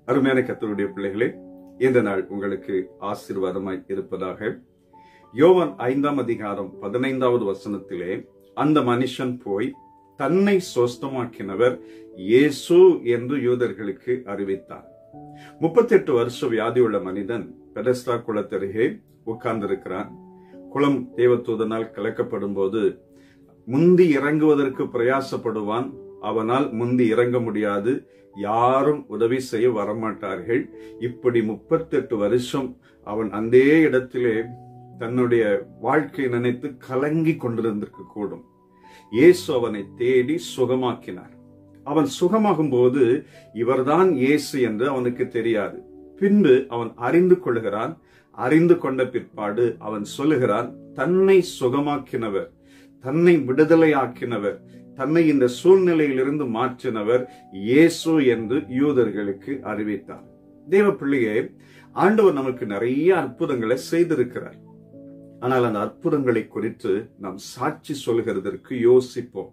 அருமையான கத்தருடைய பிள்ளைகளே இந்த நாள் உங்களுக்கு ஆசீர்வாதமாய் இருப்பதாக யோவான் ஐந்தாம் அதிகாரம் பதினைந்தாவது வசனத்திலே அந்த மனுஷன் போய் தன்னை சொஸ்தமாக்கினவர் இயேசு என்று யூதர்களுக்கு அறிவித்தார் முப்பத்தெட்டு வருஷ வியாதியுள்ள மனிதன் பெடஸ்டா குளத்தருகே உட்கார்ந்திருக்கிறான் குளம் தேவதூதனால் கலக்கப்படும் போது முந்தி இறங்குவதற்கு பிரயாசப்படுவான் அவனால் முந்தி இறங்க முடியாது யாரும் உதவி செய்ய வரமாட்டார்கள் இப்படி முப்பத்தெட்டு வருஷம் அவன் அந்த இடத்திலே தன்னுடைய வாழ்க்கை நினைத்து கலங்கி கொண்டிருந்திருக்க கூடும் இயேசு அவனை தேடி சுகமாக்கினார் அவன் சுகமாகும் போது இவர்தான் இயேசு என்று அவனுக்கு தெரியாது பின்பு அவன் அறிந்து கொள்கிறான் அறிந்து கொண்ட பிற்பாடு அவன் சொல்லுகிறான் தன்னை சுகமாக்கினவர் தன்னை விடுதலையாக்கினவர் தன்னை இந்த சூழ்நிலையிலிருந்து மாற்றினவர் இயேசு என்று யூதர்களுக்கு அறிவித்தார் தேவ பிள்ளையே ஆண்டவர் நமக்கு நிறைய அற்புதங்களை செய்திருக்கிறார் ஆனால் அந்த அற்புதங்களை குறித்து நாம் சாட்சி சொல்கிறதற்கு யோசிப்போம்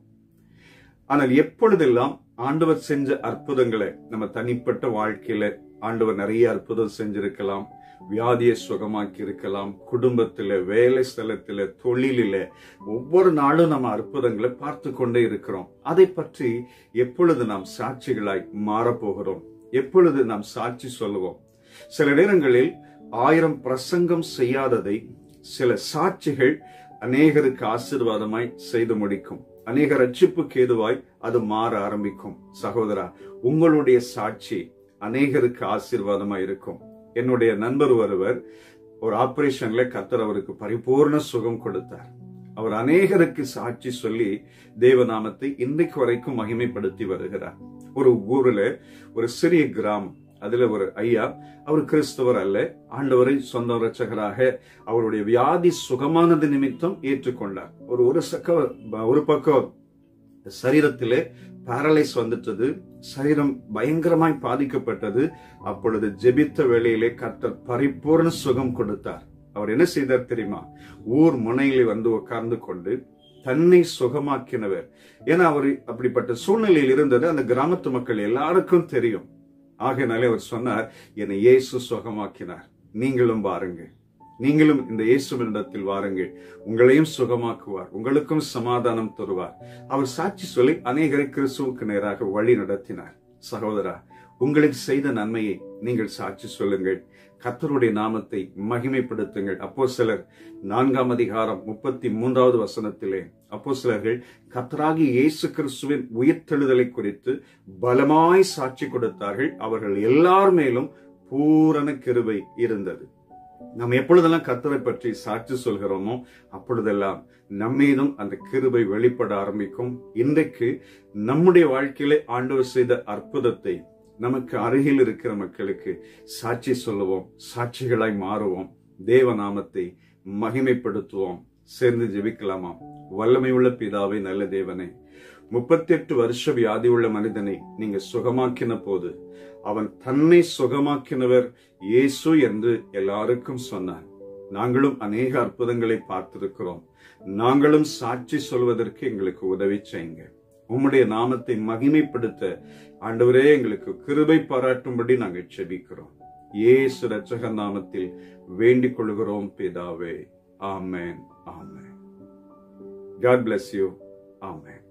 ஆனால் எப்பொழுதெல்லாம் ஆண்டவர் செஞ்ச அற்புதங்களை நம்ம தனிப்பட்ட வாழ்க்கையில ஆண்டவர் நிறைய அற்புதம் செஞ்சிருக்கலாம் வியாதியை சுகமாக்கி இருக்கலாம் குடும்பத்துல வேலை ஸ்தலத்துல தொழிலில ஒவ்வொரு நாளும் நம்ம அற்புதங்களை பார்த்து கொண்டே இருக்கிறோம் அதை பற்றி எப்பொழுது நாம் சாட்சிகளாய் மாறப்போகிறோம் எப்பொழுது நாம் சாட்சி சொல்லுவோம் சில நேரங்களில் ஆயிரம் பிரசங்கம் செய்யாததை சில சாட்சிகள் அநேகருக்கு ஆசீர்வாதமாய் செய்து முடிக்கும் அநேக ரட்சிப்புக்கு ஏதுவாய் அது மாற ஆரம்பிக்கும் சகோதரா உங்களுடைய சாட்சி அநேகருக்கு ஆசீர்வாதமாய் இருக்கும் என்னுடைய நண்பர் ஒருவர் ஒரு ஆபரேஷன்ல கத்தர் அவருக்கு பரிபூர்ண சுகம் கொடுத்தார் அவர் அநேகருக்கு சாட்சி சொல்லி தேவநாமத்தை இன்றைக்கு வரைக்கும் மகிமைப்படுத்தி வருகிறார் ஒரு ஊர்ல ஒரு சிறிய கிராமம் அதுல ஒரு ஐயா அவர் கிறிஸ்தவர் அல்ல ஆண்டவரை சொந்த ரட்சகராக அவருடைய வியாதி சுகமானது நிமித்தம் ஏற்றுக்கொண்டார் ஒரு ஒரு சக்க ஒரு பக்கம் சரீரத்திலே பேரலைஸ் வந்துட்டது சரீரம் பயங்கரமாய் பாதிக்கப்பட்டது அப்பொழுது ஜெபித்த வேளையிலே கர்த்தர் பரிபூர்ண சுகம் கொடுத்தார் அவர் என்ன செய்தார் தெரியுமா ஊர் முனையிலே வந்து உட்கார்ந்து கொண்டு தன்னை சுகமாக்கினவர் ஏன்னா அவர் அப்படிப்பட்ட சூழ்நிலையில் இருந்தது அந்த கிராமத்து மக்கள் எல்லாருக்கும் தெரியும் ஆகையினாலே அவர் சொன்னார் என்னை இயேசு சுகமாக்கினார் நீங்களும் பாருங்க நீங்களும் இந்த இயேசுவினிடத்தில் வாருங்கள் உங்களையும் சுகமாக்குவார் உங்களுக்கும் சமாதானம் தருவார் அவர் சாட்சி சொல்லி அநேகரை கிறிஸ்துவுக்கு நேராக வழி நடத்தினார் சகோதரா உங்களுக்கு செய்த நன்மையை நீங்கள் சாட்சி சொல்லுங்கள் கத்தருடைய நாமத்தை மகிமைப்படுத்துங்கள் அப்போ சிலர் நான்காம் அதிகாரம் முப்பத்தி மூன்றாவது வசனத்திலே அப்போ சிலர்கள் கத்தராகி இயேசு கிறிஸ்துவின் உயிர்த்தெழுதலை குறித்து பலமாய் சாட்சி கொடுத்தார்கள் அவர்கள் எல்லார் மேலும் பூரண கிருபை இருந்தது நாம் எப்பொழுதெல்லாம் கத்தரை பற்றி சாட்சி சொல்கிறோமோ அப்பொழுதெல்லாம் நம்மீதும் அந்த கிருபை வெளிப்பட ஆரம்பிக்கும் இன்றைக்கு நம்முடைய வாழ்க்கையிலே ஆண்டவர் செய்த அற்புதத்தை நமக்கு அருகில் இருக்கிற மக்களுக்கு சாட்சி சொல்லுவோம் சாட்சிகளாய் மாறுவோம் தேவ நாமத்தை மகிமைப்படுத்துவோம் சேர்ந்து ஜெபிக்கலாமா வல்லமை உள்ள பிதாவை நல்ல தேவனே முப்பத்தி எட்டு வருஷ வியாதி உள்ள மனிதனை நீங்க சுகமாக்கின போது அவன் தன்னை சுகமாக்கினவர் இயேசு என்று எல்லாருக்கும் சொன்னார் நாங்களும் அநேக அற்புதங்களை பார்த்திருக்கிறோம் நாங்களும் சாட்சி சொல்வதற்கு எங்களுக்கு உதவி செய்யுங்க உம்முடைய நாமத்தை மகிமைப்படுத்த ஆண்டவரே எங்களுக்கு கிருபை பாராட்டும்படி நாங்கள் செபிக்கிறோம் ஏசு ரட்சக நாமத்தில் வேண்டிக் கொள்கிறோம் பிதாவே ஆமேன் ஆமேன் காட் பிளஸ் யூ ஆமேன்